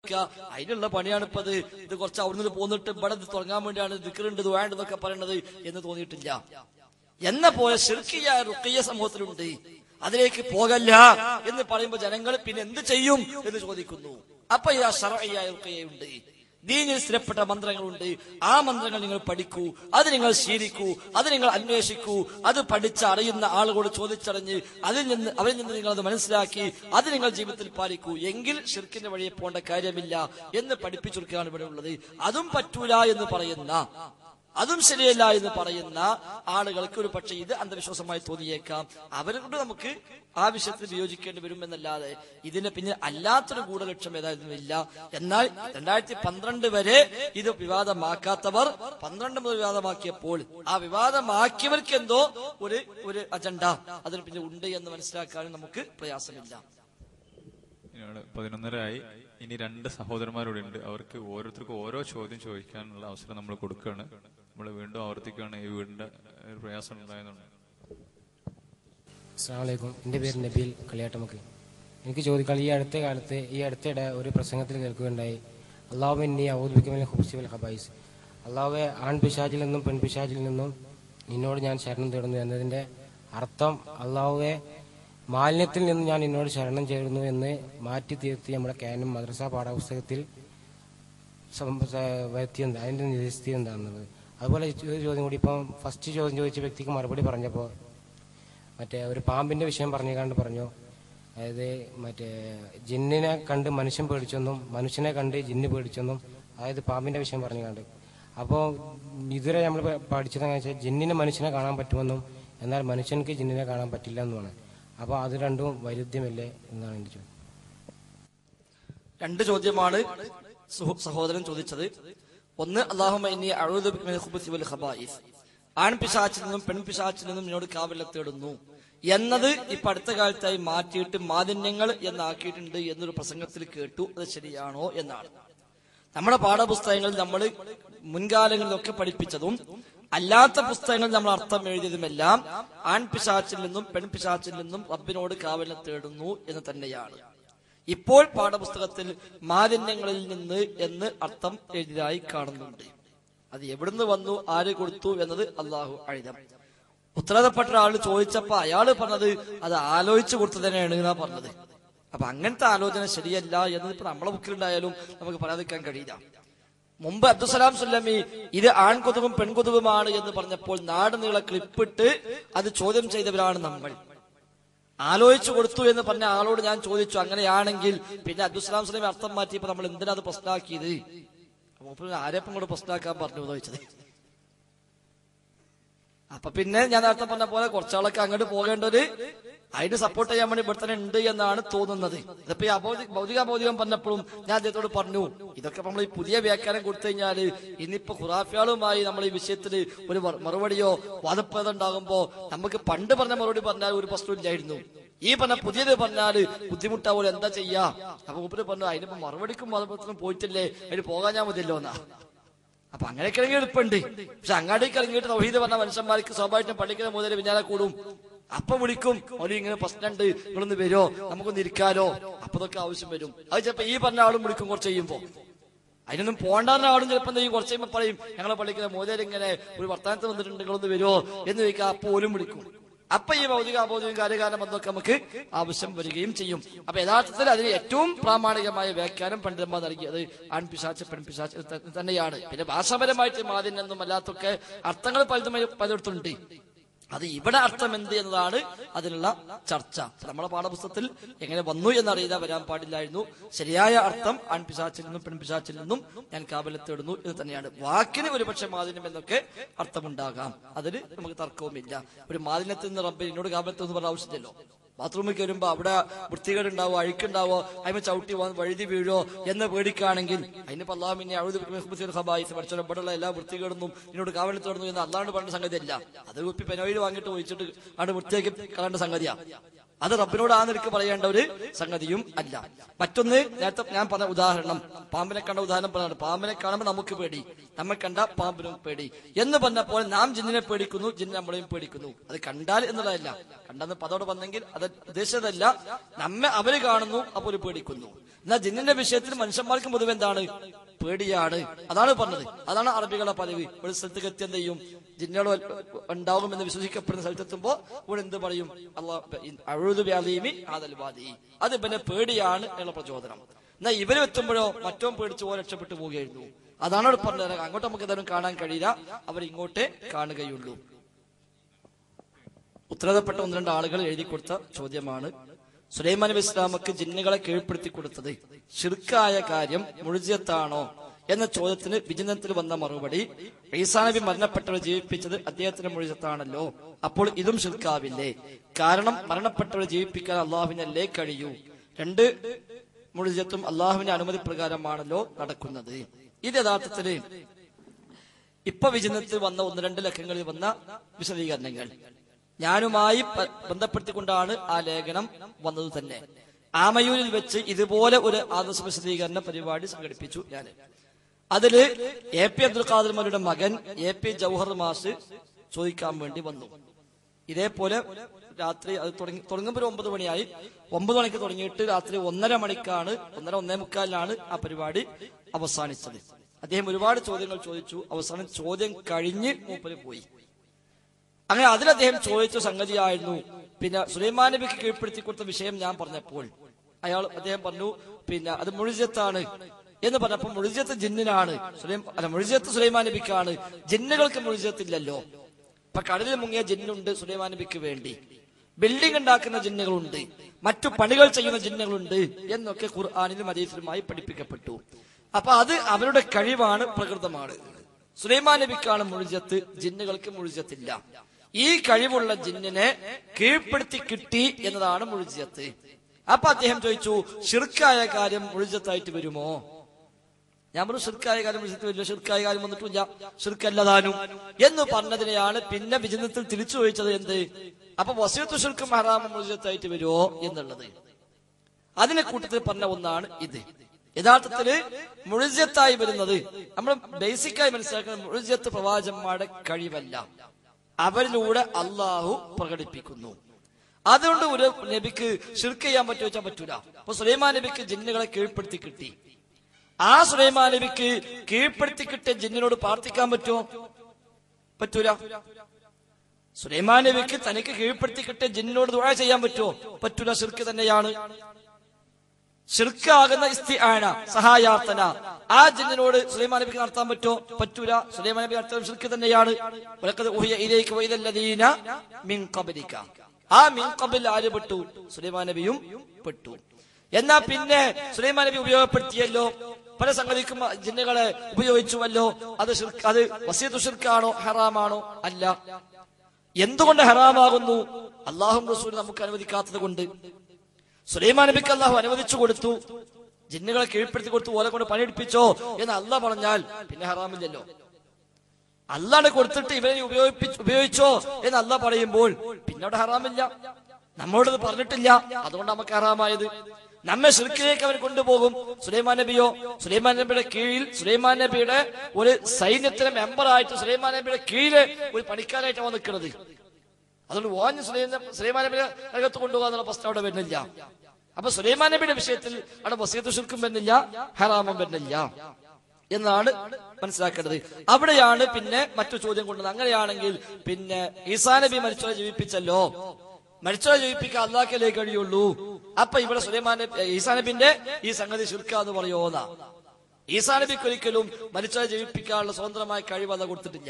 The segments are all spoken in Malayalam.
നിൽക്കുക അതിനുള്ള പണിയാണ് ഇപ്പൊ ഇത് ഇത് കുറച്ച് അവിടുന്ന് പോന്നിട്ട് ഇവിടെ ഇത് തുടങ്ങാൻ വേണ്ടിയാണ് ദിക്കറുണ്ട് ഇത് വേണ്ടതൊക്കെ പറയണത് എന്ന് തോന്നിയിട്ടില്ല എന്ന പോലെ ശിർക്കിയ റുക്കിയ സമൂഹത്തിലുണ്ട് അതിലേക്ക് പോകല്ല എന്ന് പറയുമ്പോൾ ജനങ്ങൾ പിന്നെ എന്ത് ചെയ്യും എന്ന് ചോദിക്കുന്നു അപ്പൊ ഇതാ ഷറയ്യായ റുക്കിയുണ്ട് ദീനിൽ സ്ഥിരപ്പെട്ട മന്ത്രങ്ങളുണ്ട് ആ മന്ത്രങ്ങൾ നിങ്ങൾ പഠിക്കൂ അത് നിങ്ങൾ ശീലിക്കൂ അത് നിങ്ങൾ അന്വേഷിക്കൂ അത് പഠിച്ച് അറിയുന്ന ആളുകളോട് ചോദിച്ചറിഞ്ഞ് അതിൽ നിന്ന് അവരിൽ നിന്ന് നിങ്ങൾ അത് മനസ്സിലാക്കി അത് നിങ്ങൾ ജീവിതത്തിൽ പാലിക്കൂ എങ്കിൽ ഷിർക്കിന്റെ വഴിയെ പോകേണ്ട കാര്യമില്ല എന്ന് പഠിപ്പിച്ചെടുക്കുകയാണ് ഇവിടെ ഉള്ളത് അതും പറ്റൂല എന്ന് പറയുന്ന അതും ശരിയല്ല എന്ന് പറയുന്ന ആളുകൾക്ക് ഒരു പക്ഷേ ഇത് അന്ധവിശ്വാസമായി തോന്നിയേക്കാം അവരെ കൊണ്ട് നമുക്ക് ആ വിഷയത്തിൽ വിയോജിക്കേണ്ടി വരും എന്നല്ലാതെ ഇതിന് പിന്നെ അല്ലാത്തൊരു ഗൂഢലക്ഷ്യം ഏതായാലും ഇല്ല എന്നാൽ രണ്ടായിരത്തി പന്ത്രണ്ട് വരെ ഇത് വിവാദമാക്കാത്തവർ പന്ത്രണ്ട് മുതൽ വിവാദമാക്കിയപ്പോൾ ആ വിവാദമാക്കിയവർക്ക് എന്തോ ഒരു ഒരു അജണ്ട അതിന് പിന്നെ ഉണ്ട് എന്ന് മനസ്സിലാക്കാനും നമുക്ക് പ്രയാസമില്ല ഇനിയാണ് പതിനൊന്നരയായി ഇനി രണ്ട് സഹോദരന്മാരോട് ഉണ്ട് അവർക്ക് ഓരോരുത്തർക്കും ഓരോ ചോദ്യം ചോദിക്കാനുള്ള അവസരം നമ്മൾ കൊടുക്കുകയാണ് നമ്മൾ വീണ്ടും ആവർത്തിക്കുകയാണ് ഈ വീടിന്റെ ഏഹ്, പ്രയാസം ഉണ്ടായതുകൊണ്ട് അസ്സാമലൈക്കും എൻ്റെ പേര് നബീൽ കളിയാട്ടമുക്ക് എനിക്ക് ചോദിക്കാൻ ഈ അടുത്ത കാലത്ത് ഈ അടുത്തിടെ ഒരു പ്രസംഗത്തിൽ കേൾക്കുകയുണ്ടായി അള്ളാഹു ഇന്നി ഔദ്യോഗികമായ ഹുബ്സിബൽ ഹബൈസ് അള്ളാഹുവെ ആൺ പിശാചിൽ നിന്നും പെൺപിശാചിൽ നിന്നും നിന്നോട് ഞാൻ ശരണം തേടുന്നു എന്നതിൻ്റെ അർത്ഥം അള്ളാഹുവെ മാലിന്യത്തിൽ നിന്ന് ഞാൻ നിന്നോട് ശരണം ചേരുന്നു എന്ന് മാറ്റി തീർത്തി നമ്മുടെ കാനും മദ്രസ പാഠപുസ്തകത്തിൽ സം- സ- വരുത്തിയത് അതിൻ്റെ നിരസ്ഥിതി എന്താണെന്നുള്ളത് അതുപോലെ ഒരു ചോദ്യം കൂടി ഇപ്പം ഫസ്റ്റ് ചോദ്യം ചോദിച്ച വ്യക്തിക്ക് മറുപടി പറഞ്ഞപ്പോൾ മറ്റേ ഒരു പാമ്പിന്റെ വിഷയം പറഞ്ഞുകൊണ്ട് പറഞ്ഞു അതായത് മറ്റേ ജിന്നിനെ കണ്ട് മനുഷ്യൻ പേടിച്ചെന്നും മനുഷ്യനെ കണ്ട് ജിന്ന് പേടിച്ചെന്നും അതായത് പാമ്പിന്റെ വിഷയം പറഞ്ഞുകൊണ്ട് അപ്പോൾ ഇതുവരെ നമ്മൾ പഠിച്ചത് എങ്ങനെ വെച്ചാൽ ജിന്നിനെ മനുഷ്യനെ കാണാൻ പറ്റുമെന്നും എന്നാൽ മനുഷ്യർക്ക് ജിന്നിനെ കാണാൻ പറ്റില്ല എന്നുമാണ് അപ്പോൾ അത് രണ്ടും വൈരുദ്ധ്യമല്ലേ എന്നാണ് എൻ്റെ ചോദ്യം രണ്ട് ചോദ്യമാണ് സുഹു- സഹോദരൻ ചോദിച്ചത് ഒന്ന് അള്ളാഹുമൈനി ഖബായിസ് ആൺ പിശാച്ചിൽ നിന്നും പെൺ പിശാച്ചിൽ നിന്നും എന്നോട് കാവല തേടുന്നു എന്നത് ഇപ്പൊ അടുത്ത കാലത്തായി മാറ്റിയിട്ട് മാലിന്യങ്ങൾ എന്നാക്കിയിട്ടുണ്ട് എന്നൊരു പ്രസംഗത്തിൽ കേട്ടു അത് ശരിയാണോ എന്നാണ് നമ്മുടെ പാഠപുസ്തകങ്ങളിൽ നമ്മൾ മുൻകാലങ്ങളിലൊക്കെ പഠിപ്പിച്ചതും അല്ലാത്ത പുസ്തകങ്ങളിൽ നമ്മൾ അർത്ഥം എഴുതിയതുമെല്ലാം ആൺ പിശാച്ചിൽ നിന്നും പെൺ പിശാച്ചിൽ നിന്നും റബ്ബിനോട് കാവല തേടുന്നു എന്ന് തന്നെയാണ് ഇപ്പോൾ പാഠപുസ്തകത്തിൽ മാലിന്യങ്ങളിൽ നിന്ന് എന്ന് അർത്ഥം എഴുതിയതായി കാണുന്നുണ്ട് അത് എവിടുന്ന് വന്നു ആര് കൊടുത്തു എന്നത് അള്ളാഹു അഴിതം ഉത്തരവാദപ്പെട്ട ഒരാൾ ചോദിച്ചപ്പോ അയാൾ പറഞ്ഞത് അത് ആലോചിച്ചു കൊടുത്തു തന്നെയാണ് എന്നാ പറഞ്ഞത് അപ്പൊ അങ്ങനത്തെ ആലോചന ശരിയല്ല എന്നത് ഇപ്പൊ നമ്മളെ ബുക്കിലുണ്ടായാലും നമുക്ക് പറയാതിരിക്കാൻ കഴിയില്ല മുമ്പ് അബ്ദുസലാം സുല്ലമി ഇത് ആൺകൊതുകും പെൺകൊതുകുമാണ് എന്ന് പറഞ്ഞപ്പോൾ നാട് നീളെ ക്ലിപ്പിട്ട് അത് ചോദ്യം ചെയ്തവരാണ് നമ്മൾ ആലോചിച്ചു കൊടുത്തു എന്ന് പറഞ്ഞ ആളോട് ഞാൻ ചോദിച്ചു അങ്ങനെയാണെങ്കിൽ പിന്നെ അബ്ദുസ്ലാം സ്വലമി അർത്ഥം മാറ്റിയപ്പോ നമ്മൾ എന്തിനാ അത് പ്രശ്നമാക്കിയത് മൂപ്പര് ആരെപ്പം കൂടെ പ്രശ്നമാക്കാൻ പറഞ്ഞു എന്ന് ചോദിച്ചത് അപ്പൊ പിന്നെ ഞാൻ നേരത്തെ പറഞ്ഞ പോലെ കുറച്ചാളൊക്കെ അങ്ങോട്ട് പോകേണ്ടത് അതിന് സപ്പോർട്ട് ചെയ്യാൻ വേണ്ടി ഇവിടെ തന്നെ ഉണ്ട് എന്നാണ് തോന്നുന്നത് ഇതിപ്പോ ഈ അഭൗതിക ഭൗതിക ഭൗതികം പറഞ്ഞപ്പോഴും ഞാൻ അദ്ദേഹത്തോട് പറഞ്ഞു ഇതൊക്കെ നമ്മൾ ഈ പുതിയ വ്യാഖ്യാനം കൊടുത്തു കഴിഞ്ഞാല് ഇന്നിപ്പോ ഖുറാഫിയാളുമായി നമ്മൾ ഈ വിഷയത്തിൽ ഒരു മറു- മറുപടിയോ വാദപ്രദം ഉണ്ടാകുമ്പോ നമുക്ക് പണ്ട് പറഞ്ഞ മറുപടി പറഞ്ഞാൽ ഒരു പ്രശ്നമില്ലായിരുന്നു ഈ പറഞ്ഞ പുതിയത് പറഞ്ഞാല് ബുദ്ധിമുട്ടാവൂല എന്താ ചെയ്യാ അപ്പൊ മൂപ്പര് പറഞ്ഞു അതിനിപ്പോ മറുപടിക്കും വാദപ്രദത്തിനും പോയിട്ടില്ലേ അതിന് പോകാൻ ഞാൻ മതിയല്ലോ എന്നാ അപ്പൊ അങ്ങനെയൊക്കെ ഇറങ്ങി എളുപ്പമുണ്ട് പക്ഷെ അങ്ങാടേക്ക് ഇറങ്ങിയിട്ട് തൗഹീദ് പറഞ്ഞ മനുഷ്യന്മാർക്ക് സ്വാഭാവികം പള്ളിക്കുന്ന മുതൽ പിന്നാലെ കൂടും അപ്പൊ വിളിക്കും ഒരു ഇങ്ങനെ പ്രശ്നമുണ്ട് നിങ്ങളൊന്ന് വരുമോ നമുക്കൊന്ന് ഇരിക്കാലോ അപ്പൊ ഇതൊക്കെ ആവശ്യം വരും അത് ചിലപ്പോ ഈ പറഞ്ഞ ആളും വിളിക്കും കുറച്ച് കഴിയുമ്പോ അതിനൊന്നും പോണ്ടാന്ന ആളും ചിലപ്പോൾ എന്തെങ്കിലും കുറച്ച് കഴിയുമ്പോൾ പറയും ഞങ്ങളെ പള്ളിക്കുന്ന മോദേൽ ഇങ്ങനെ ഒരു വർത്തമാനത്ത് വന്നിട്ടുണ്ട് നിങ്ങളൊന്ന് വരുമോ എന്ന് ചോദിക്കുക അപ്പൊ പോലും വിളിക്കും അപ്പൊ ഈ ഭൗതിക അബോധിക കാര്യകാലം ബന്ധമൊക്കെ നമുക്ക് ആവശ്യം വരികയും ചെയ്യും അപ്പൊ യഥാർത്ഥത്തിൽ അതിന് ഏറ്റവും പ്രാമാണികമായ വ്യാഖ്യാനം പണ്ഡിതന്മാർ നൽകിയത് ആൺപിശാച്ച് പെൺപിശാച്ച് ത- തന്നെയാണ് പിന്നെ ഭാഷാപരമായിട്ട് മാതിനെന്നും അല്ലാത്തൊക്കെ അർത്ഥങ്ങൾ പലതും പലയിടത്തുണ്ട് അത് ഇവിടെ അർത്ഥം എന്ത് എന്നതാണ് അതിനുള്ള ചർച്ച നമ്മുടെ പാഠപുസ്തകത്തിൽ എങ്ങനെ വന്നു എന്നറിയാതെ വരാൻ പാടില്ലായിരുന്നു ശരിയായ അർത്ഥം ആൺപിശാച്ചിൽ നിന്നും പെൺപിശാച്ചിൽ നിന്നും ഞാൻ കാബലത്തിടുന്നു എന്ന് തന്നെയാണ് വാക്കിന് ഒരുപക്ഷെ മാലിന്യം എന്നൊക്കെ അർത്ഥമുണ്ടാകാം അതിന് നമുക്ക് തർക്കവുമില്ല ഒരു മാലിന്യത്തിൽ നിന്ന് റബ്ബ് എന്നോട് കാബലത്ത് എന്ന് പറഞ്ഞ ആവശ്യമില്ലല്ലോ ബാത്റൂമിൽ കയറുമ്പോ അവിടെ വൃത്തികേടുണ്ടാവോ അഴുക്കുണ്ടാവോ അതിന് ചവിട്ടി പോകാൻ വഴുതി വീഴോ എന്ന് പേടിക്കുകയാണെങ്കിൽ അതിന് അള്ളാഹുവിനെ അഴുത് ഹബായിസ് പഠിച്ചോ ഇവിടെയുള്ള എല്ലാ വൃത്തികേടൊന്നും എന്നോട് കാവലത്തോടുന്നു എന്ന് അല്ലാണ്ട് പറഞ്ഞ സംഗതിയല്ല അത് കുപ്പി പെനോയിൽ വാങ്ങിയിട്ട് ഒഴിച്ചിട്ട് ആണ് വൃത്തിയാക്കി കളയേണ്ട സംഗതിയാ അത് റബ്ബിനോട് ആ നിലക്ക് പറയേണ്ട ഒരു സംഗതിയും അല്ല മറ്റൊന്ന് നേരത്തെ ഞാൻ പറഞ്ഞ ഉദാഹരണം പാമ്പിനെ കണ്ട ഉദാഹരണം പറഞ്ഞത് പാമ്പിനെ കാണുമ്പോൾ നമുക്ക് പേടി നമ്മെ കണ്ട പാമ്പിനും പേടി എന്ന് പറഞ്ഞപ്പോൾ നാം ജിന്നിനെ പേടിക്കുന്നു ജിന്ന് നമ്മളെയും പേടിക്കുന്നു അത് കണ്ടാൽ എന്നുള്ളതല്ല കണ്ടെന്ന് പതോട് വന്നെങ്കിൽ അത് ഉദ്ദേശിച്ചതല്ല നമ്മെ അവര് കാണുന്നു അപ്പോൾ ഒരു പേടിക്കുന്നു എന്നാൽ ജിന്നിന്റെ വിഷയത്തിൽ മനുഷ്യന്മാർക്കും പൊതുവെ എന്താണ് പേടിയാണ് അതാണ് പറഞ്ഞത് അതാണ് അറബികളെ പതിവ് ഒരു സ്ഥലത്തേക്ക് എത്തി എന്ത് ചെയ്യും ജിന്നുകൾ ഉണ്ടാകുമെന്ന് വിശ്വസിക്കപ്പെടുന്ന സ്ഥലത്തെത്തുമ്പോ ഇവിടെ എന്ത് പറയും അള്ളാഹുബി ആദൽവാദി അത് പിന്നെ പേടിയാണ് എന്നുള്ള പ്രചോദനം എന്നാൽ ഇവര് എത്തുമ്പോഴോ മറ്റോ പേടിച്ച് പോലെ രക്ഷപ്പെട്ടു പോവുകയായിരുന്നു അതാണ് അവിടെ പറഞ്ഞത് അങ്ങോട്ട് നമുക്ക് എന്തായാലും കാണാൻ കഴിയില്ല അവർ ഇങ്ങോട്ടേ കാണുകയുള്ളൂ ഉത്തരവാദപ്പെട്ട ഒന്ന് രണ്ട് ആളുകൾ എഴുതി കൊടുത്ത ചോദ്യമാണ് സുലൈമാൻ നബി ഇസ്ലാമക്ക് ജിന്നുകളെ കീഴ്പ്പെടുത്തി കൊടുത്തത് ഷിർക്കായ കാര്യം മുഴുജിയത്താണോ എന്ന ചോദ്യത്തിന് വിചിന്തനത്തിൽ വന്ന മറുപടി ഈസാ നബി മരണപ്പെട്ടവരെ ജീവിപ്പിച്ചത് അദ്ദേഹത്തിന്റെ മുഴുജത്താണല്ലോ അപ്പോൾ ഇതും ഷിർക്കാവില്ലേ കാരണം മരണപ്പെട്ടവരെ ജീവിപ്പിക്കാൻ അള്ളാഹുവിനല്ലേ കഴിയൂ രണ്ട് മുഴുജത്തും അള്ളാഹുവിന്റെ അനുമതി പ്രകാരമാണല്ലോ നടക്കുന്നത് ഇത് യഥാർത്ഥത്തില് ഇപ്പൊ വിചിന്തനത്തിൽ വന്ന ഒന്ന് രണ്ട് ലക്കങ്ങളിൽ വന്ന വിശദീകരണങ്ങൾ ഞാനുമായി പ- ബന്ധപ്പെടുത്തിക്കൊണ്ടാണ് ആ ലേഖനം വന്നത് തന്നെ ആമയൂരിൽ വെച്ച് ഇതുപോലെ ഒരു ആദർശ വിശദീകരണ പരിപാടി സംഘടിപ്പിച്ചു ഞാൻ അതില് എ പി അബ്ദുൽ ഖാദർ മലിയുടെ മകൻ എ പി ജൗഹർ മാസ് ചോദിക്കാൻ വേണ്ടി വന്നു ഇതേപോലെ രാത്രി അത് തുടങ്ങി തുടങ്ങുമ്പോൾ ഒരു ഒമ്പത് മണിയായി ഒമ്പത് മണിക്ക് തുടങ്ങിയിട്ട് രാത്രി ഒന്നര മണിക്കാണ് ഒന്നര ഒന്നേ മുക്കാലിനാണ് ആ പരിപാടി അവസാനിച്ചത് അദ്ദേഹം ഒരുപാട് ചോദ്യങ്ങൾ ചോദിച്ചു അവസാനം ചോദ്യം കഴിഞ്ഞ് മൂപ്പര് പോയി അങ്ങനെ അതിൽ അദ്ദേഹം ചോദിച്ച സംഗതിയായിരുന്നു പിന്നെ സുലൈമാൻ നബിക്ക് കീഴ്പ്പെടുത്തി കൊടുത്ത വിഷയം ഞാൻ പറഞ്ഞപ്പോൾ അയാൾ അദ്ദേഹം പറഞ്ഞു പിന്നെ അത് മുഴുജത്താണ് എന്ന് പറഞ്ഞപ്പോൾ മുഴുജത്ത് ജിന്നിനാണ് സുലൈം അല്ല മുഴുജത്ത് സുലൈമാൻ നബിക്കാണ് ജിന്നുകൾക്ക് മുഴുജത്തില്ലല്ലോ ഇപ്പൊ കടലിൽ മുങ്ങിയ ജിന്നുണ്ട് സുലൈമാൻ നബിക്ക് വേണ്ടി ബിൽഡിംഗ് ഉണ്ടാക്കുന്ന ജിന്നുകളുണ്ട് മറ്റു പണികൾ ചെയ്യുന്ന ജിന്നുകളുണ്ട് എന്നൊക്കെ ഖുർആാനിലും അതീസിലുമായി പഠിപ്പിക്കപ്പെട്ടു അപ്പൊ അത് അവരുടെ കഴിവാണ് പ്രകൃതമാണ് സുലൈമാൻ നബിക്കാണ് മുഴുജത്ത് ജിന്നുകൾക്ക് മുഴുജത്തില്ല ഈ കഴിവുള്ള ജിന്നിനെ കീഴ്പ്പെടുത്തി കിട്ടി എന്നതാണ് മുഴുജത്ത് അപ്പൊ അദ്ദേഹം ചോദിച്ചു ഷിർക്കായ കാര്യം മുഴുജത്തായിട്ട് വരുമോ ഞാൻ പറഞ്ഞു ഷിർക്കായ കാര്യം മുഴുജത്ത് വരില്ല ഷിർക്കായ കാര്യം വന്നിട്ടില്ല ഷിർക്കല്ലതാനും എന്ന് പറഞ്ഞതിനെയാണ് പിന്നെ വിചിന്തനത്തിൽ തിരിച്ചു ചോദിച്ചത് എന്ത് അപ്പൊ വസീത്തു ഷിർക്കും ഹറാമും മുഴുജത്തായിട്ട് വരുമോ എന്നുള്ളത് അതിനെ കൂട്ടത്തിൽ പറഞ്ഞ ഒന്നാണ് ഇത് യഥാർത്ഥത്തില് മുഴുജത്തായി വരുന്നത് നമ്മൾ ബേസിക്കായി മനസ്സിലാക്കുന്ന മുഴുജത്ത് പ്രവാചന്മാരുടെ കഴിവല്ല അവരിലൂടെ അള്ളാഹു പ്രകടിപ്പിക്കുന്നു അതുകൊണ്ട് ഒരു നബിക്ക് ഷിർക്ക് ചെയ്യാൻ പറ്റുമോ വെച്ചാൽ പറ്റൂല അപ്പൊ സുലൈമാൻ നബിക്ക് ജിന്നുകളെ കീഴ്പ്പെടുത്തി കിട്ടി ആ സുലൈമാൻ നബിക്ക് കീഴ്പ്പെടുത്തി കിട്ടിയ ജിന്നിനോട് പ്രാർത്ഥിക്കാൻ പറ്റുമോ പറ്റൂല സുലൈമാൻ നബിക്ക് തനിക്ക് കീഴ്പ്പെടുത്തി കിട്ടിയ ജിന്നിനോട് ദുആ ചെയ്യാൻ പറ്റുമോ പറ്റൂല ഷിർക്ക് തന്നെയാണ് ഷിർക്കാകുന്ന ഇസ്തിആന സഹായാർത്ഥന ആ ജിന്നിനോട് സുലൈമാൻ നബിക്ക് നടത്താൻ പറ്റോ പറ്റൂല സുലൈമാൻ നബി നടത്താൻ ഷിർക്ക് തന്നെയാണ് വലഖദ് ഉഹിയ ഇലൈക വഇലല്ലദീന മിൻ ഖബ്ലിക ആ മിൻ ഖബിൽ ആര് പെട്ടു സുലൈമാൻ നബിയും പെട്ടു എന്നാ പിന്നെ സുലൈമാൻ നബി ഉപയോഗപ്പെടുത്തിയല്ലോ പല സംഗതിക്കും ജിന്നുകളെ ഉപയോഗിച്ചുവല്ലോ അത് ഷിർക്ക് അത് വസീതു ഷിർക്കാണോ ഹറാമാണോ അല്ല എന്തുകൊണ്ട് ഹറാമാകുന്നു അള്ളാഹും റസൂൽ നമുക്ക് അനുവദിക്കാത്തത് കൊണ്ട് സുലൈമാൻ നബിക്ക് അള്ളാഹു അനുവദിച്ചു കൊടുത്തു ജിന്നുകളെ കീഴ്പ്പെടുത്തി കൊടുത്തു ഓലെ കൊണ്ട് പണിയെടുപ്പിച്ചോ എന്ന് അല്ല പറഞ്ഞാൽ പിന്നെ ഹറാമില്ലല്ലോ അല്ലാണ്ട് കൊടുത്തിട്ട് ഇവരെ ഉപയോഗിപ്പിച്ച് ഉപയോഗിച്ചോ എന്ന് അല്ല പറയുമ്പോൾ പിന്നെ അവിടെ ഹറാമില്ല നമ്മളോട് ഇത് പറഞ്ഞിട്ടില്ല അതുകൊണ്ട് നമുക്ക് ഹറാമായത് നമ്മെ ഷിർക്കിലേക്ക് അവർ കൊണ്ടുപോകും സുലൈമാൻ നബിയോ സുലൈമാൻ നബിയുടെ കീഴിൽ സുലൈമാൻ നബിയുടെ ഒരു സൈന്യത്തിലെ മെമ്പറായിട്ട് സുലൈമാൻ നബിയുടെ കീഴില് ഒരു പണിക്കാരായിട്ടാണ് നിൽക്കുന്നത് അതുകൊണ്ട് ഓഞ്ഞ് സുലൈമാൻ സുലൈമാൻ നബിയുടെ അകത്ത് കൊണ്ടുപോകാന്നുള്ള പ്രശ്നം അവിടെ വരുന്നില്ല അപ്പൊ സുലൈമാൻ നബിയുടെ വിഷയത്തിൽ അവിടെ വസീത്ത് ഷിർക്കും വരുന്നില്ല ഹറാമും വരുന്നില്ല എന്നാണ് മനസ്സിലാക്കേണ്ടത് അവിടെയാണ് പിന്നെ മറ്റു ചോദ്യം കൊണ്ടത് അങ്ങനെയാണെങ്കിൽ പിന്നെ ഈസാ നബി മരിച്ചവരെ ജീവിപ്പിച്ചല്ലോ മരിച്ചവരെ ജീവിപ്പിക്കാൻ അള്ളാഹ്ക്കല്ലേ കഴിയുള്ളൂ അപ്പൊ ഇവിടെ സുലൈമാൻ നബി ഈസാ നബിന്റെ ഈ സംഗതി ശുൽക്ക എന്ന് പറയുമോന്നാ ഈസാ നബിക്ക് ഒരിക്കലും മരിച്ചവരെ ജീവിപ്പിക്കാനുള്ള സ്വതന്ത്രമായ കഴിവ് അല്ല കൊടുത്തിട്ടില്ല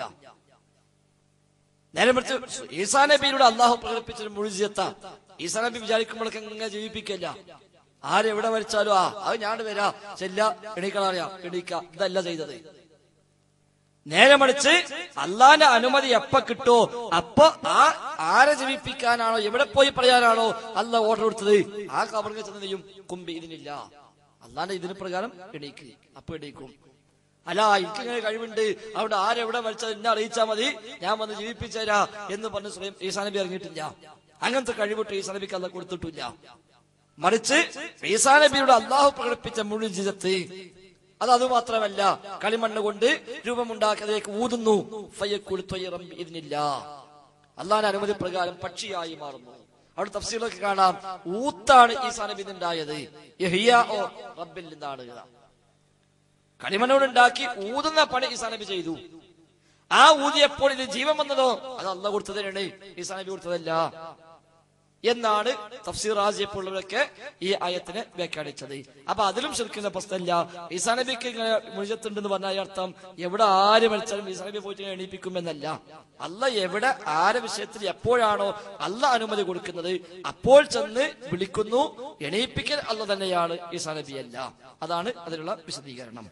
നേരെ മറിച്ച് ഈസാ നബിയിലൂടെ അള്ളാഹു പ്രകടിപ്പിച്ചൊരു മുഴുജിയത്ത ഈസാ നബി വിചാരിക്കുമ്പോഴൊക്കെ ഇങ്ങനെ ജീവിപ്പിക്കല്ല ആരെവിടെ മരിച്ചാലും ആ അത് ഞാൻ വരാ ചെല്ല എണീക്കളറിയാ എണീക്ക ഇതല്ല ചെയ്തത് നേരെ മറിച്ച് അള്ളാന്റെ അനുമതി എപ്പ കിട്ടോ അപ്പൊ ആ ആരെ ജീവിപ്പിക്കാനാണോ എവിടെ പോയി പറയാനാണോ അല്ല ഓർഡർ കൊടുത്തത് ആ കബറിനെ ചെന്ന് ചെയ്യും കുമ്പി ഇതിനില്ല അള്ളാന്റെ ഇതിന് പ്രകാരം എണീക്ക് അപ്പൊ എണീക്കും അല്ല എനിക്കിങ്ങനെ കഴിവുണ്ട് അവിടെ ആരെവിടെ മരിച്ചത് എന്നെ അറിയിച്ചാൽ മതി ഞാൻ വന്ന് ജീവിപ്പിച്ചു തരാ എന്ന് പറഞ്ഞ് സുലൈം ഈസാ നബി ഇറങ്ങിയിട്ടില്ല അങ്ങനത്തെ കഴിവിട്ട് ഈസാ നബിക്ക് അല്ല കൊടുത്തിട്ടില്ല മറിച്ച് ഈസാ നബിയുടെ അള്ളാഹു പ്രകടിപ്പിച്ച മുഴുവൻ ജീവിതത്തെ അത് അത് മാത്രമല്ല കളിമണ്ണ് കൊണ്ട് രൂപമുണ്ടാക്കിയതിലേക്ക് ഊതുന്നു ഫയ്യക്കുൽ ത്വയ്യിറം ബിഇദ്നില്ല. അള്ളാഹിന്റെ അനുമതി പ്രകാരം പക്ഷിയായി മാറുന്നു അവിടെ തഫ്സീലൊക്കെ കാണാം ഊത്താണ് ഈസാ നബി ഉണ്ടായത് യഹിയാഓ റബ്ബിൽ നിന്നാണ് കളിമണ്ണോട് ഉണ്ടാക്കി ഊതുന്ന പണി ഈസാ നബി ചെയ്തു ആ ഊതിയപ്പോൾ ഇത് ജീവൻ വന്നതോ അത് അല്ല കൊടുത്തതിനാണ് ഈസാ നബി കൊടുത്തതല്ല എന്നാണ് തഫ്സീർ റാജിയപ്പോഴുള്ളവരൊക്കെ ഈ ആയത്തിനെ വ്യാഖ്യാനിച്ചത് അപ്പൊ അതിലും ശരിക്കുന്ന പ്രശ്നമില്ല ഈസാ നബിക്ക് ഇങ്ങനെ മുഴുത്തുണ്ടെന്ന് പറഞ്ഞ ഈ അർത്ഥം എവിടെ ആര് മരിച്ചാലും ഈസാ നബി പോയിട്ട് ഇങ്ങനെ എണീപ്പിക്കുമെന്നല്ല അല്ല എവിടെ ആരെ വിഷയത്തിൽ എപ്പോഴാണോ അല്ല അനുമതി കൊടുക്കുന്നത് അപ്പോൾ ചെന്ന് വിളിക്കുന്നു എണീപ്പിക്കൽ അല്ല തന്നെയാണ് ഈസാ നബി അല്ല അതാണ് അതിനുള്ള വിശദീകരണം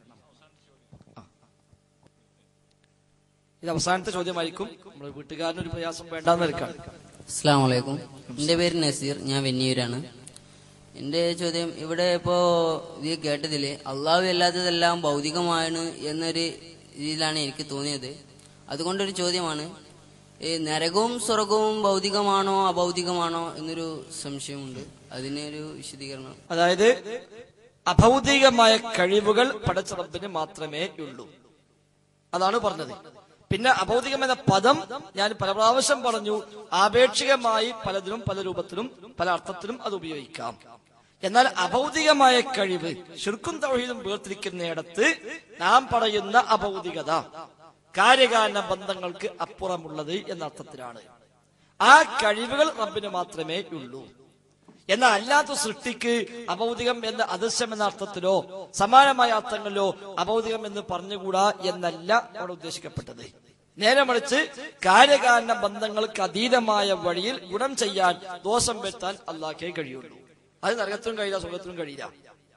ഇത് അവസാനത്തെ ചോദ്യമായിരിക്കും നമ്മുടെ വീട്ടുകാരന് ഒരു പ്രയാസം വേണ്ടാന്ന് നിൽക്കാണ് അസ്സാം വലൈക്കും എൻ്റെ പേര് നസീർ ഞാൻ വെന്നിയൂരാണ് എൻ്റെ ചോദ്യം ഇവിടെ ഇപ്പോ ഇത് കേട്ടതില് അള്ളാഹു അല്ലാത്തതെല്ലാം ഭൗതികമാണ് എന്നൊരു രീതിയിലാണ് എനിക്ക് തോന്നിയത് അതുകൊണ്ടൊരു ചോദ്യമാണ് ഈ നരകവും സ്വർഗവും ഭൗതികമാണോ അഭൗതികമാണോ എന്നൊരു സംശയമുണ്ട് അതിനൊരു വിശദീകരണം അതായത് അഭൗതികമായ കഴിവുകൾ പടച്ച റബ്ബിന് മാത്രമേ ഉള്ളൂ അതാണ് പറഞ്ഞത് പിന്നെ അഭൗതികം എന്ന പദം ഞാൻ പല പ്രാവശ്യം പറഞ്ഞു ആപേക്ഷികമായി പലതിനും പല രൂപത്തിലും പല അർത്ഥത്തിലും അത് ഉപയോഗിക്കാം എന്നാൽ അഭൗതികമായ കഴിവ് ശുർക്കും തൗഹീദും വേർതിരിക്കുന്നിടത്ത് നാം പറയുന്ന അഭൗതികത കാര്യകാരണ ബന്ധങ്ങൾക്ക് അപ്പുറമുള്ളത് എന്ന അർത്ഥത്തിലാണ് ആ കഴിവുകൾ റബ്ബിന് മാത്രമേ ഉള്ളൂ എന്നാൽ അല്ലാത്ത സൃഷ്ടിക്ക് അഭൗതികം എന്ന അദൃശ്യം എന്ന അർത്ഥത്തിലോ സമാനമായ അർത്ഥങ്ങളിലോ അഭൗതികം എന്ന് പറഞ്ഞുകൂടാ എന്നല്ല അവിടെ ഉദ്ദേശിക്കപ്പെട്ടത് നേരെ മറിച്ച് കാര്യകാരണ ബന്ധങ്ങൾക്ക് അതീതമായ വഴിയിൽ ഗുണം ചെയ്യാൻ ദോഷം വരുത്താൻ അള്ളാഹ്ക്കേ കഴിയുള്ളൂ അത് നരകത്തിനും കഴിയില്ല സ്വർഗത്തിനും കഴിയില്ല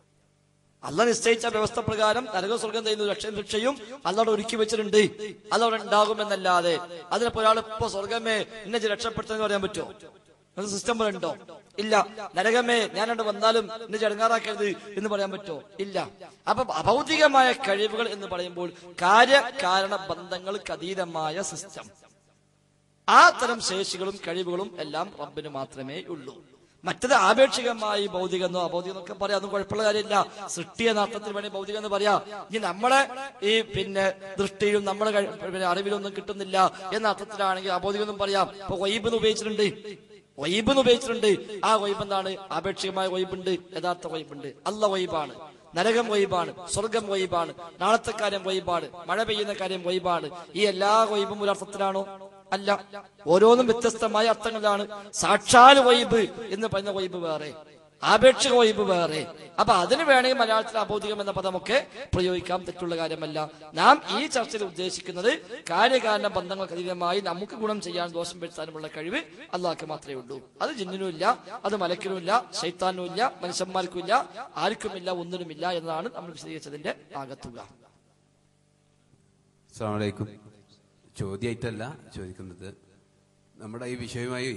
അല്ല നിശ്ചയിച്ച വ്യവസ്ഥ പ്രകാരം നരക സ്വർഗം ചെയ്യുന്ന രക്ഷയും ശിക്ഷയും അല്ലവിടെ ഒരുക്കി വെച്ചിട്ടുണ്ട് അതവിടെ ഉണ്ടാകുമെന്നല്ലാതെ അതിനിപ്പോ ഒരാൾ ഇപ്പൊ സ്വർഗമേ എന്നെ രക്ഷപ്പെടുത്തുന്ന പറയാൻ പറ്റുമോ അത് സിസ്റ്റം പോലെ ഉണ്ടോ ഇല്ല നരകമേ ഞാനവിടെ വന്നാലും എന്നെ ചടങ്ങാറാക്കരുത് എന്ന് പറയാൻ പറ്റുമോ ഇല്ല അപ്പൊ അഭൗതികമായ കഴിവുകൾ എന്ന് പറയുമ്പോൾ കാര്യകാരണ ബന്ധങ്ങൾക്ക് അതീതമായ സിസ്റ്റം ആ തരം ശേഷികളും കഴിവുകളും എല്ലാം റബ്ബിന് മാത്രമേ ഉള്ളൂ മറ്റത് ആപേക്ഷികമായി ഭൗതികമെന്നോ അഭൗതികം എന്നൊക്കെ പറയാം അതൊന്നും കുഴപ്പമുള്ള കാര്യമില്ല സൃഷ്ടി എന്ന അർത്ഥത്തിൽ വേണേ ഭൗതികം എന്ന് പറയാം ഇനി നമ്മളെ ഈ പിന്നെ ദൃഷ്ടിയും നമ്മുടെ കഴി- പിന്നെ അറിവിലൊന്നും കിട്ടുന്നില്ല എന്ന അർത്ഥത്തിലാണെങ്കിൽ അഭൗതികം എന്നും പറയാം ഇപ്പൊ വൈബ് എന്ന് ഉപയോഗിച്ചിട്ടുണ്ട് വൈബ് എന്ന് ഉപയോഗിച്ചിട്ടുണ്ട് ആ വൈബ് എന്താണ് ആപേക്ഷികമായ വൈബുണ്ട് യഥാർത്ഥ വൈബുണ്ട് അല്ല വൈബാണ് നരകം വൈബാണ് സ്വർഗം വൈബാണ് നാളത്തെ കാര്യം വൈബാണ് മഴ പെയ്യുന്ന കാര്യം വൈബാണ് ഈ എല്ലാ വൈബും ഒരു അർത്ഥത്തിലാണോ അല്ല ഓരോന്നും വ്യത്യസ്തമായ അർത്ഥങ്ങളിലാണ് സാക്ഷാൽ വൈബ് എന്ന് പറയുന്ന വൈബ് വേറെ ആപേക്ഷിക വൈബ് വേറെ അപ്പൊ അതിന് വേണമെങ്കിൽ മലയാളത്തിൽ അബോധികം എന്ന പദമൊക്കെ പ്രയോഗിക്കാൻ തെറ്റുള്ള കാര്യമല്ല നാം ഈ ചർച്ചയിൽ ഉദ്ദേശിക്കുന്നത് കാര്യകാരണ ബന്ധങ്ങൾക്ക് അതീതമായി നമുക്ക് ഗുണം ചെയ്യാൻ ദോഷം വരുത്താനുമുള്ള കഴിവ് അള്ളാഹ്ക്ക് മാത്രമേ ഉള്ളൂ അത് ജിന്നിനും ഇല്ല അത് മലക്കിനുമില്ല ശൈത്താനും ഇല്ല മനുഷ്യന്മാർക്കും ഇല്ല ആർക്കുമില്ല ഒന്നിനുമില്ല എന്നതാണ് നമ്മൾ വിശദീകരിച്ചതിന്റെ ആകത്തുക അസ്സാമലൈക്കും ചോദ്യമായിട്ടല്ല ചോദിക്കുന്നത് നമ്മുടെ ഈ വിഷയവുമായി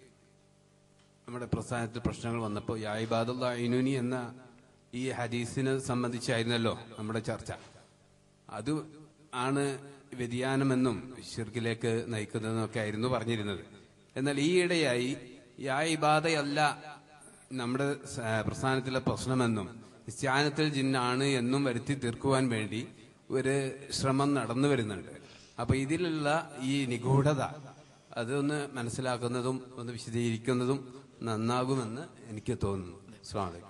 നമ്മുടെ പ്രസ്ഥാനത്തിൽ പ്രശ്നങ്ങൾ വന്നപ്പോൾ യായിബാദുള്ള ഐനുനി എന്ന ഈ ഹദീസിനെ സംബന്ധിച്ചായിരുന്നല്ലോ നമ്മുടെ ചർച്ച അത് ആണ് വ്യതിയാനമെന്നും ഷിർക്കിലേക്ക് നയിക്കുന്നതെന്നൊക്കെ ആയിരുന്നു പറഞ്ഞിരുന്നത് എന്നാൽ ഈയിടെയായി യാ ഇബാദയല്ല നമ്മുടെ സ- പ്രസ്ഥാനത്തിലെ പ്രശ്നമെന്നും ഇസ്ത്യാനത്തിൽ ജിന്നാണ് എന്നും വരുത്തി തീർക്കുവാൻ വേണ്ടി ഒരു ശ്രമം നടന്നു വരുന്നുണ്ട് അപ്പൊ ഇതിലുള്ള ഈ നിഗൂഢത അതൊന്ന് മനസ്സിലാക്കുന്നതും ഒന്ന് വിശദീകരിക്കുന്നതും നന്നാകുമെന്ന് എനിക്ക് തോന്നുന്നു അസ്സാം വലൈക്കും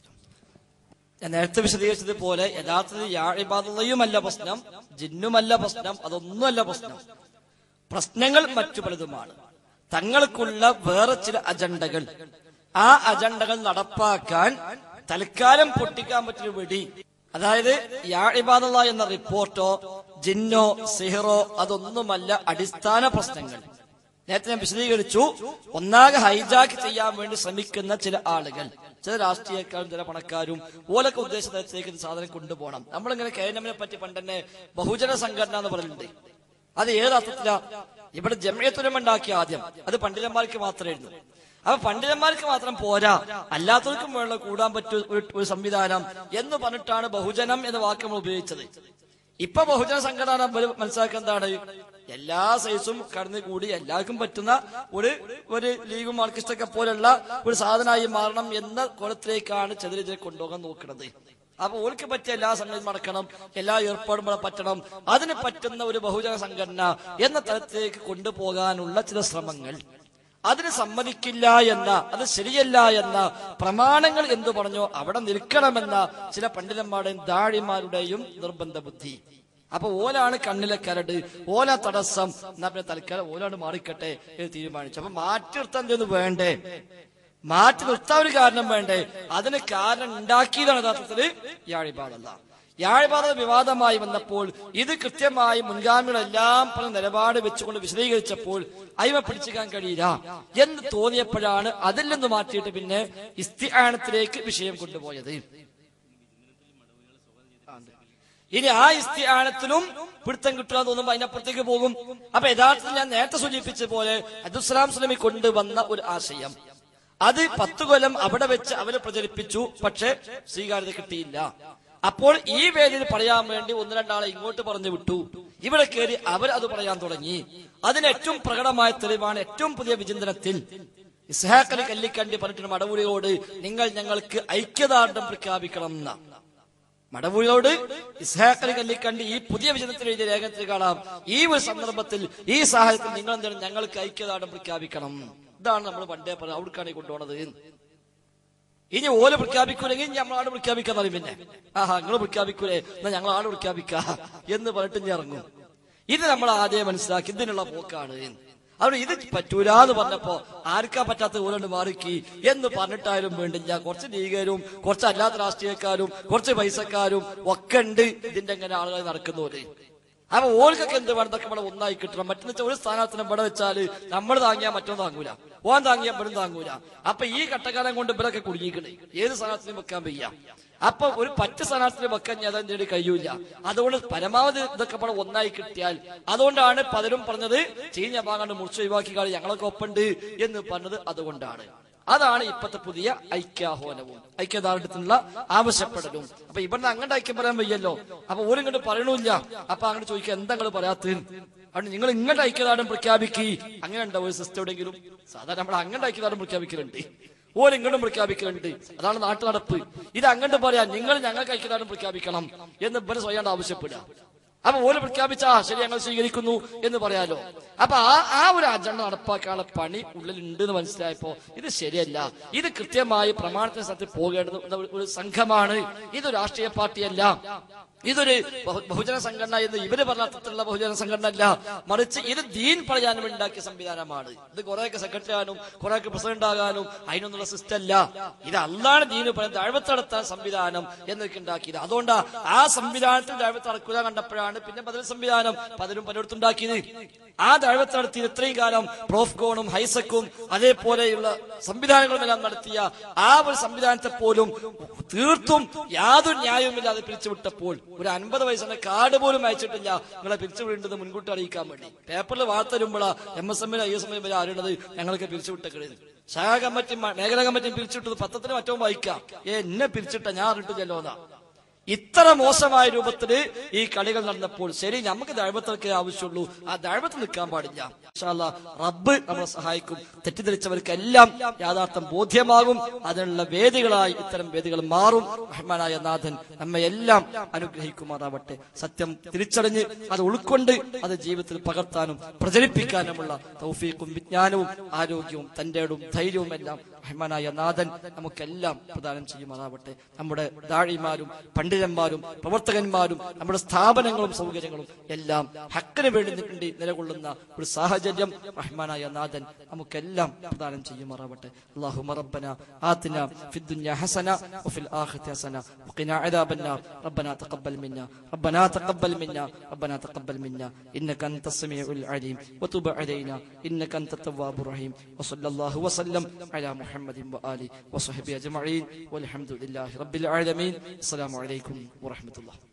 ഞാൻ നേരത്തെ വിശദീകരിച്ചതുപോലെ യഥാർത്ഥത്തിൽ യാഴിബാധയുമല്ല പ്രശ്നം ജിന്നുമല്ല പ്രശ്നം അതൊന്നുമല്ല പ്രശ്നം പ്രശ്നങ്ങൾ മറ്റു പലതുമാണ് തങ്ങൾക്കുള്ള വേറെ ചില അജണ്ടകൾ ആ അജണ്ടകൾ നടപ്പാക്കാൻ തൽക്കാലം പൊട്ടിക്കാൻ പറ്റിയ വെടി അതായത് യാഴിബാദ എന്ന റിപ്പോർട്ടോ ജിന്നോ സിഹറോ അതൊന്നുമല്ല അടിസ്ഥാന പ്രശ്നങ്ങൾ നേരത്തെ ഞാൻ വിശദീകരിച്ചു ഒന്നാകെ ഹൈജാക്ക് ചെയ്യാൻ വേണ്ടി ശ്രമിക്കുന്ന ചില ആളുകൾ ചില രാഷ്ട്രീയക്കാരും ചില പണക്കാരും ഓലൊക്കെ ഉദ്ദേശ തരത്തിലേക്ക് ഇത് സാധനം കൊണ്ടുപോകണം നമ്മളിങ്ങനെ കെ എൻ എമ്മിനെ പറ്റി പണ്ട് തന്നെ ബഹുജന സംഘടന എന്ന് പറയുന്നുണ്ട് അത് ഏത് അർത്ഥത്തിലാ ഇവിടെ ജമയത്തുലമ ഉണ്ടാക്കിയ ആദ്യം അത് പണ്ഡിതന്മാർക്ക് മാത്രമായിരുന്നു അപ്പൊ പണ്ഡിതന്മാർക്ക് മാത്രം പോരാ അല്ലാത്തവർക്കും വേണ്ട കൂടാൻ പറ്റൂ ഒരു- ഒരു സംവിധാനം എന്ന് പറഞ്ഞിട്ടാണ് ബഹുജനം എന്ന വാക്ക് നമ്മൾ ഉപയോഗിച്ചത് ഇപ്പൊ ബഹുജന സംഘടന ഇവര് മനസ്സിലാക്കുക എന്താണ് എല്ലാ സൈസും കടന്നു കൂടി എല്ലാവർക്കും പറ്റുന്ന ഒരു ഒരു ലീഗും മാർക്കിസ്റ്റൊക്കെ പോലുള്ള ഒരു സാധനമായി മാറണം എന്ന കുളത്തിലേക്കാണ് ചെതിരെ കൊണ്ടുപോകാൻ നോക്കുന്നത് അപ്പൊ ഓർക്ക് പറ്റിയ എല്ലാ സംഗതിയും നടക്കണം എല്ലാ ഏർപ്പാടും ഇവിടെ പറ്റണം അതിന് പറ്റുന്ന ഒരു ബഹുജന സംഘടന എന്ന തലത്തിലേക്ക് കൊണ്ടുപോകാനുള്ള ചില ശ്രമങ്ങൾ അതിന് സമ്മതിക്കില്ല എന്ന അത് ശരിയല്ല എന്ന പ്രമാണങ്ങൾ എന്തു പറഞ്ഞോ അവിടെ നിൽക്കണമെന്ന ചില പണ്ഡിതന്മാരുടെയും ദാഴിമാരുടെയും നിർബന്ധ ബുദ്ധി അപ്പൊ ഓലാണ് കണ്ണിലെ കരട് ഓല തടസ്സം എന്നാ പിന്നെ തൽക്കാലം ഓലാണ് മാറിക്കട്ടെ എന്ന് തീരുമാനിച്ചു അപ്പൊ മാറ്റി നിർത്താൻ എന്തെന്ന് വേണ്ടേ മാറ്റി നിർത്താൻ ഒരു കാരണം വേണ്ടേ അതിന് കാരണം ഉണ്ടാക്കിയതാണ് യഥാർത്ഥത്തില് യാഴിപാടല്ല യാഴ്പാത വിവാദമായി വന്നപ്പോൾ ഇത് കൃത്യമായി മുൻഗാമികളെല്ലാം പല നിലപാട് വെച്ചുകൊണ്ട് വിശദീകരിച്ചപ്പോൾ അയിമ പിടിച്ചിക്കാൻ കഴിയില്ല എന്ന് തോന്നിയപ്പോഴാണ് അതിൽ നിന്ന് മാറ്റിയിട്ട് പിന്നെ ഇസ്തിആനത്തിലേക്ക് വിഷയം കൊണ്ടുപോയത് ഇനി ആ ഇസ്തിആനത്തിലും പിടുത്തം കിട്ടുക എന്ന് തോന്നുമ്പോൾ അതിനപ്പുറത്തേക്ക് പോകും അപ്പൊ യഥാർത്ഥത്തിൽ ഞാൻ നേരത്തെ സൂചിപ്പിച്ച പോലെ അബ്ദുസ്ലാം സ്വലമി കൊണ്ടുവന്ന ഒരു ആശയം അത് പത്തു കൊല്ലം അവിടെ വെച്ച് അവര് പ്രചരിപ്പിച്ചു പക്ഷെ സ്വീകാര്യത കിട്ടിയില്ല അപ്പോൾ ഈ വേദിയിൽ പറയാൻ വേണ്ടി ഒന്ന് രണ്ടാളെ ഇങ്ങോട്ട് പറഞ്ഞു വിട്ടു ഇവിടെ കയറി അവർ അത് പറയാൻ തുടങ്ങി അതിന് ഏറ്റവും പ്രകടമായ തെളിവാണ് ഏറ്റവും പുതിയ വിചിന്തനത്തിൽ ഇസ്ഹാഖലി കല്ലിക്കണ്ടി പറഞ്ഞിട്ട് മടവൂരിയോട് നിങ്ങൾ ഞങ്ങൾക്ക് ഐക്യദാർഢ്യം പ്രഖ്യാപിക്കണം എന്ന മടവൂരിയോട് ഇസ്ഹാഖലി കല്ലിക്കണ്ടി ഈ പുതിയ വിചിന്തനത്തിൽ എഴുതിയ ലേഖനത്തിൽ കാണാം ഈ ഒരു സന്ദർഭത്തിൽ ഈ സാഹചര്യത്തിൽ നിങ്ങൾ എന്താണ് ഞങ്ങൾക്ക് ഐക്യദാർഢ്യം പ്രഖ്യാപിക്കണം ഇതാണ് നമ്മൾ പണ്ടേ പറഞ്ഞത് അവിടേക്കാണ് ഈ കൊണ്ടുപോണത് ഇനി ഓല് പ്രഖ്യാപിക്കൂലെങ്കിൽ നമ്മൾ ആട് പ്രഖ്യാപിക്കാൻ പറയും പിന്നെ ആഹാ നിങ്ങൾ പ്രഖ്യാപിക്കൂലേ എന്നാ ഞങ്ങൾ ആട് പ്രഖ്യാപിക്ക എന്ന് പറഞ്ഞിട്ട് ഇനി ഇറങ്ങും ഇത് നമ്മൾ ആദ്യം മനസ്സിലാക്കി ഇതിനുള്ള പോക്കാണ് അവിടെ ഇത് പറ്റൂല എന്ന് പറഞ്ഞപ്പോ ആർക്കാ പറ്റാത്ത ഓരോണ്ട് മാറിക്കി എന്ന് പറഞ്ഞിട്ടായാലും വേണ്ടില്ല കുറച്ച് ലീഗരും കുറച്ച് അല്ലാത്ത രാഷ്ട്രീയക്കാരും കുറച്ച് പൈസക്കാരും ഒക്കെ ഉണ്ട് ഇതിന്റെ എങ്ങനെ ആളുകൾ നടക്കുന്നവര് അപ്പൊ ഓർക്കൊക്കെ എന്ത് വേണം ഇതൊക്കെ ഇവിടെ ഒന്നായി കിട്ടണം മറ്റെന്ന് വെച്ചാൽ ഒരു സ്ഥാനാർത്ഥിനെ ഇവിടെ വെച്ചാല് നമ്മൾ താങ്ങിയാൽ മറ്റൊന്നും താങ്ങൂല ഓൻ താങ്ങിയാൽ ഇവരും താങ്ങൂല അപ്പൊ ഈ കട്ടക്കാലം കൊണ്ട് ഇവരൊക്കെ കുടുങ്ങിക്കണേ ഏത് സ്ഥാനാർത്ഥിനും വെക്കാൻ വയ്യ അപ്പൊ ഒരു പറ്റ സ്ഥാനാർത്ഥിനെ വെക്കാൻ ഞാൻ നേടി കഴിയൂല അതുകൊണ്ട് പരമാവധി ഇതൊക്കെ ഇവിടെ ഒന്നായി കിട്ടിയാൽ അതുകൊണ്ടാണ് പലരും പറഞ്ഞത് ചീഞ്ഞ ഭാഗം മുറിച്ച് ഒഴിവാക്കി കളി ഞങ്ങളൊക്കെ ഒപ്പുണ്ട് എന്ന് പറഞ്ഞത് അതുകൊണ്ടാണ് അതാണ് ഇപ്പത്തെ പുതിയ ഐക്യാഹ്വാനവും ഐക്യദാർഢ്യത്തിനുള്ള ആവശ്യപ്പെടലും അപ്പൊ ഇവിടുന്ന് അങ്ങോട്ട് ഐക്യം പറയാൻ വയ്യല്ലോ അപ്പൊ ഓരിങ്ങോട്ട് പറയണില്ല അപ്പൊ അങ്ങോട്ട് ചോദിക്കുക എന്താ നിങ്ങൾ പറയാത്തത് അതുകൊണ്ട് നിങ്ങൾ ഇങ്ങോട്ട് ഐക്യദാർഢ്യം പ്രഖ്യാപിക്കി അങ്ങനെ ഉണ്ടോ ഒരു സിസ്റ്റം എവിടെയെങ്കിലും സാധാരണ നമ്മൾ അങ്ങോട്ട് ഐക്യദാർഢ്യം പ്രഖ്യാപിക്കലുണ്ട് ഓരിങ്ങോട്ടും പ്രഖ്യാപിക്കലുണ്ട് അതാണ് നാട്ടു നടപ്പ് ഇത് അങ്ങോട്ട് പറയാം നിങ്ങൾ ഞങ്ങൾക്ക് ഐക്യദാർഢ്യം പ്രഖ്യാപിക്കണം എന്ന് ഇവര് സ്വയം ആവശ്യപ്പെടുക അപ്പൊ ഓല് പ്രഖ്യാപിച്ച "ആ, ശരി ഞങ്ങൾ സ്വീകരിക്കുന്നു എന്ന് പറയാലോ അപ്പൊ ആ ആ ഒരു അജണ്ട നടപ്പാക്കാനുള്ള പണി ഉള്ളിലുണ്ട് എന്ന് മനസ്സിലായപ്പോ ഇത് ശരിയല്ല ഇത് കൃത്യമായി പ്രമാണത്തിന് സ്ഥലത്ത് പോകേണ്ടത് ഒരു- ഒരു സംഘമാണ് ഇത് രാഷ്ട്രീയ പാർട്ടിയല്ല ഇതൊരു ബഹു- ബഹുജന സംഘടന എന്ന് ഇവര് പറഞ്ഞ അർത്ഥത്തിലുള്ള ബഹുജന സംഘടന അല്ല മറിച്ച് ഇത് ദീൻ പറയാനും ഉണ്ടാക്കിയ സംവിധാനമാണ് ഇത് കുറെയൊക്കെ സെക്രട്ടറി ആകാനും കുറെയൊക്കെ പ്രസിഡന്റ് ആകാനും അതിനൊന്നുള്ള സിസ്റ്റം അല്ല ഇത് അല്ലാണ് ദീന് പറയാൻ ദഴവത്ത് നടത്താൻ സംവിധാനം എന്നൊക്കെ ഉണ്ടാക്കിയത് അതുകൊണ്ട് ആ സംവിധാനത്തിൽ ദഴവത്ത് നടക്കുക കണ്ടപ്പോഴാണ് പിന്നെ ബദൽ സംവിധാനം പലരും പലയിടത്തും ഉണ്ടാക്കിയത് ആ ദഴവത്ത് നടത്തിയത് ഇത്രയും കാലം പ്രോഫ്കോണും ഹൈസക്കും അതേപോലെയുള്ള സംവിധാനങ്ങളും എല്ലാം നടത്തിയ ആ ഒരു സംവിധാനത്തെ പോലും തീർത്തും യാതൊരു ന്യായവുമില്ലാതെ പിരിച്ചുവിട്ടപ്പോൾ ഒരു അൻപത് വയസ്സിന്റെ കാർഡ് പോലും അയച്ചിട്ടില്ല നിങ്ങളെ പിരിച്ചുവിടേണ്ടത് മുൻകൂട്ടി അറിയിക്കാൻ വേണ്ടി പേപ്പറിൽ വാർത്ത വരുമ്പോഴാ എം എസ് എമ്മിന് ഐ എസ് എമ്മിന് വരെ അറിയണത് ഞങ്ങൾക്ക് പിരിച്ചുവിട്ടേക്കണത് ശാഖ കമ്മിറ്റി മ- മേഖലാ കമ്മിറ്റി പിരിച്ചിട്ടത് പത്രത്തിന് മറ്റോ വായിക്കാം ഏ എന്നെ പിരിച്ചിട്ട ഞാൻ അറിഞ്ഞിട്ടില്ലല്ലോ എന്നാ ഇത്ര മോശമായ രൂപത്തില് ഈ കളികൾ നടന്നപ്പോൾ ശരി നമുക്ക് ദൈവത്തിനൊക്കെ ആവശ്യമുള്ളൂ ആ ദൈവത്തിൽ നിൽക്കാൻ പാടില്ല ഇൻഷാ അല്ലാ, റബ്ബ് നമ്മളെ സഹായിക്കും തെറ്റിദ്ധരിച്ചവർക്കെല്ലാം യാഥാർത്ഥ്യം ബോധ്യമാകും അതിനുള്ള വേദികളായി ഇത്തരം വേദികൾ മാറും റഹ്മാനായ നാഥൻ നമ്മെ എല്ലാം അനുഗ്രഹിക്കുമാറാവട്ടെ സത്യം തിരിച്ചറിഞ്ഞ് അത് ഉൾക്കൊണ്ട് അത് ജീവിതത്തിൽ പകർത്താനും പ്രചരിപ്പിക്കാനുമുള്ള തൗഫീഖും വിജ്ഞാനവും ആരോഗ്യവും തന്റെടും ധൈര്യവും എല്ലാം റഹ്മാനായ നാഥൻ നമുക്കെല്ലാം പ്രദാനം ചെയ്യുമാറാവട്ടെ നമ്മുടെ ദാഴിമാരും പണ്ഡിതന്മാരും പ്രവർത്തകന്മാരും നമ്മുടെ സ്ഥാപനങ്ങളും സൗകര്യങ്ങളും എല്ലാം ഹക്കിന് വേണ്ടി നിൽക്കേണ്ടി നിലകൊള്ളുന്ന ഒരു സാഹചര്യം റഹ്മാനായ നാഥൻ നമുക്കെല്ലാം പ്രദാനം ചെയ്യുമാറാവട്ടെ അള്ളാഹു റബ്ബന ആതിന في الدنيا حسنة وفي الآخرة حسنة وقنا عذاب النار ربنا تقبل منا ربنا تقبل منا ربنا تقبل منا إنك أنت السميع العليم وتب علينا إنك أنت التواب الرحيم وصلى الله وسلم على محمد وآله وصحبه أجمعين والحمد لله رب العالمين السلام عليكم ورحمة الله